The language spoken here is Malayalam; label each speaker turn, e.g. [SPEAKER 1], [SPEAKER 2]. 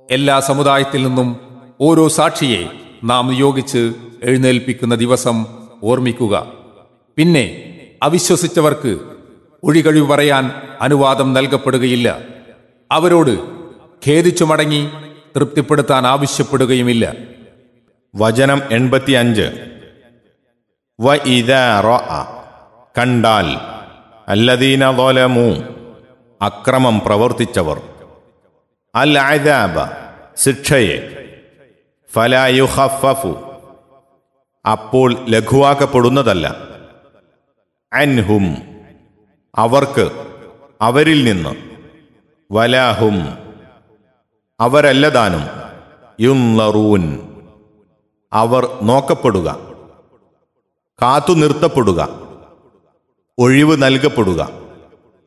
[SPEAKER 1] എല്ലാ സമുദായത്തിൽ നിന്നും ഓരോ സാക്ഷിയെ നാം നിയോഗിച്ച് എഴുന്നേൽപ്പിക്കുന്ന ദിവസം ഓർമ്മിക്കുക പിന്നെ അവിശ്വസിച്ചവർക്ക് ഒഴികഴിവ് പറയാൻ അനുവാദം നൽകപ്പെടുകയില്ല അവരോട് ഖേദിച്ചു മടങ്ങി തൃപ്തിപ്പെടുത്താൻ ആവശ്യപ്പെടുകയുമില്ല
[SPEAKER 2] വചനം എൺപത്തിയഞ്ച് വ ഇത കണ്ടാൽ അല്ലദീന ظلموا അക്രമം പ്രവർത്തിച്ചവർ അൽ അദാബ ശിക്ഷയെ ഫലായുഹഫു അപ്പോൾ ലഘുവാക്കപ്പെടുന്നതല്ല അൻഹും അവർക്ക് അവരിൽ നിന്ന് വലാഹും അവരല്ലതാനും യുന്നറൂൻ അവർ നോക്കപ്പെടുക കാത്തു നിർത്തപ്പെടുക ഒഴിവ് നൽകപ്പെടുക